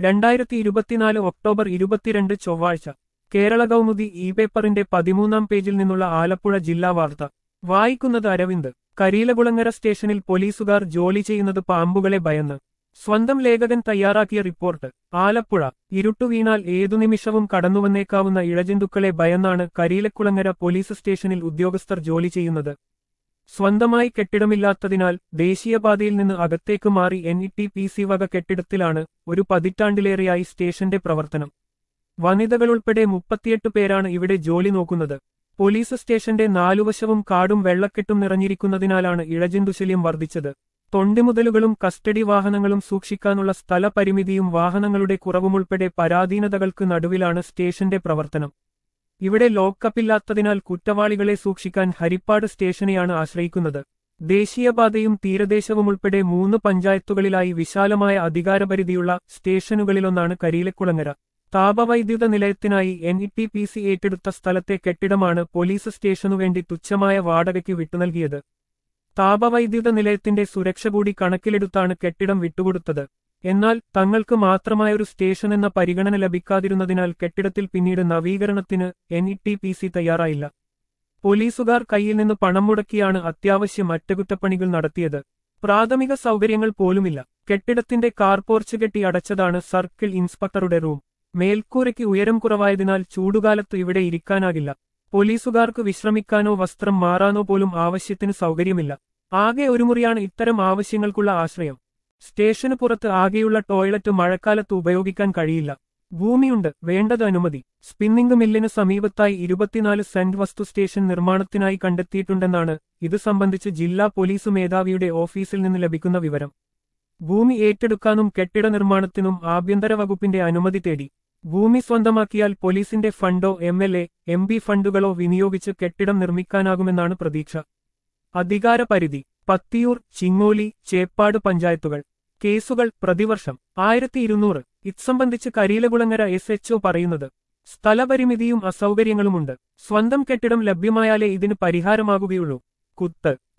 രണ്ടായിരത്തി ഇരുപത്തിനാല് ഒക്ടോബർ ഇരുപത്തിരണ്ട് ചൊവ്വാഴ്ച കേരള കൗമുദി ഇ പേപ്പറിന്റെ പതിമൂന്നാം പേജിൽ നിന്നുള്ള ആലപ്പുഴ ജില്ലാ വാർത്ത വായിക്കുന്നത് അരവിന്ദ് കരിയിലകുളങ്ങര സ്റ്റേഷനിൽ പോലീസുകാർ ജോലി ചെയ്യുന്നത് പാമ്പുകളെ ഭയന്ന് സ്വന്തം ലേഖകൻ തയ്യാറാക്കിയ റിപ്പോർട്ട് ആലപ്പുഴ ഇരുട്ടു വീണാൽ ഏതു നിമിഷവും കടന്നുവന്നേക്കാവുന്ന ഇഴജന്തുക്കളെ ഭയന്നാണ് കരിയിലക്കുളങ്ങര പോലീസ് സ്റ്റേഷനിൽ ഉദ്യോഗസ്ഥർ ജോലി ചെയ്യുന്നത് സ്വന്തമായി കെട്ടിടമില്ലാത്തതിനാൽ ദേശീയപാതയിൽ നിന്ന് അകത്തേക്ക് മാറി N E T P C വക കെട്ടിടത്തിലാണ് ഒരു പതിറ്റാണ്ടിലേറെയായി സ്റ്റേഷന്റെ പ്രവർത്തനം വനിതകളുൾപ്പെടെ മുപ്പത്തിയെട്ട് പേരാണ് ഇവിടെ ജോലി നോക്കുന്നത് പോലീസ് സ്റ്റേഷന്റെ നാലുവശവും കാടും വെള്ളക്കെട്ടും നിറഞ്ഞിരിക്കുന്നതിനാലാണ് ഇഴജന്തുശല്യം വർദ്ധിച്ചത് തൊണ്ടിമുതലുകളും കസ്റ്റഡി വാഹനങ്ങളും സൂക്ഷിക്കാനുള്ള സ്ഥലപരിമിതിയും വാഹനങ്ങളുടെ കുറവുമുൾപ്പെടെ പരാധീനതകൾക്ക് നടുവിലാണ് സ്റ്റേഷന്റെ പ്രവർത്തനം ഇവിടെ ലോക്കപ്പില്ലാത്തതിനാൽ കുറ്റവാളികളെ സൂക്ഷിക്കാൻ ഹരിപ്പാട് സ്റ്റേഷനെയാണ് ആശ്രയിക്കുന്നത് ദേശീയപാതയും തീരദേശവുമുൾപ്പെടെ മൂന്ന് പഞ്ചായത്തുകളിലായി വിശാലമായ അധികാരപരിധിയുള്ള സ്റ്റേഷനുകളിലൊന്നാണ് കരിയിലക്കുളങ്ങര താപവൈദ്യുത നിലയത്തിനായി N E T P C ഏറ്റെടുത്ത സ്ഥലത്തെ കെട്ടിടമാണ് പോലീസ് സ്റ്റേഷനുവേണ്ടി തുച്ഛമായ വാടകയ്ക്ക് വിട്ടുനൽകിയത് താപവൈദ്യുത നിലയത്തിന്റെ സുരക്ഷ കൂടി കണക്കിലെടുത്താണ് കെട്ടിടം വിട്ടുകൊടുത്തത് എന്നാൽ തങ്ങൾക്ക് മാത്രമായൊരു സ്റ്റേഷൻ എന്ന പരിഗണന ലഭിക്കാതിരുന്നതിനാൽ കെട്ടിടത്തിൽ പിന്നീട് നവീകരണത്തിന് N E T P C തയ്യാറായില്ല പോലീസുകാർ കയ്യിൽ നിന്ന് പണം മുടക്കിയാണ് അത്യാവശ്യം അറ്റകുറ്റപ്പണികൾ നടത്തിയത് പ്രാഥമിക സൗകര്യങ്ങൾ പോലുമില്ല കെട്ടിടത്തിന്റെ കാർപോർച്ച് കെട്ടി അടച്ചതാണ് സർക്കിൾ ഇൻസ്പെക്ടറുടെ റൂം മേൽക്കൂരയ്ക്ക് ഉയരം കുറവായതിനാൽ ചൂടുകാലത്ത് ഇവിടെ ഇരിക്കാനാകില്ല പോലീസുകാർക്ക് വിശ്രമിക്കാനോ വസ്ത്രം മാറാനോ പോലും ആവശ്യത്തിന് സൗകര്യമില്ല ആകെ ഒരു മുറിയാണ് ഇത്തരം ആവശ്യങ്ങൾക്കുള്ള ആശ്രയം സ്റ്റേഷന് പുറത്ത് ആകെയുള്ള ടോയ്ലറ്റ് മഴക്കാലത്ത് ഉപയോഗിക്കാൻ കഴിയില്ല ഭൂമിയുണ്ട് വേണ്ടത് അനുമതി സ്പിന്നിംഗ് മില്ലിന് സമീപത്തായി ഇരുപത്തിനാല് സെന്റ് വസ്തു സ്റ്റേഷൻ നിർമ്മാണത്തിനായി കണ്ടെത്തിയിട്ടുണ്ടെന്നാണ് ഇത് സംബന്ധിച്ച് ജില്ലാ പോലീസ് മേധാവിയുടെ ഓഫീസിൽ നിന്ന് ലഭിക്കുന്ന വിവരം ഭൂമി ഏറ്റെടുക്കാനും കെട്ടിട നിർമ്മാണത്തിനും ആഭ്യന്തര വകുപ്പിന്റെ അനുമതി തേടി ഭൂമി സ്വന്തമാക്കിയാൽ പോലീസിന്റെ ഫണ്ടോ M L A M P ഫണ്ടുകളോ വിനിയോഗിച്ച് കെട്ടിടം നിർമ്മിക്കാനാകുമെന്നാണ് പ്രതീക്ഷ അധികാരപരിധി പത്തിയൂർ ചിങ്ങോലി ചേപ്പാട് പഞ്ചായത്തുകൾ കേസുകൾ പ്രതിവർഷം ആയിരത്തി ഇരുന്നൂറ് ഇത്സംബന്ധിച്ച് കരിയിലകുളങ്ങര എസ് എച്ച്ഒ പറയുന്നത് സ്ഥലപരിമിതിയും അസൗകര്യങ്ങളുമുണ്ട് സ്വന്തം കെട്ടിടം ലഭ്യമായാലേ ഇതിന് പരിഹാരമാകുകയുള്ളൂ കുത്ത്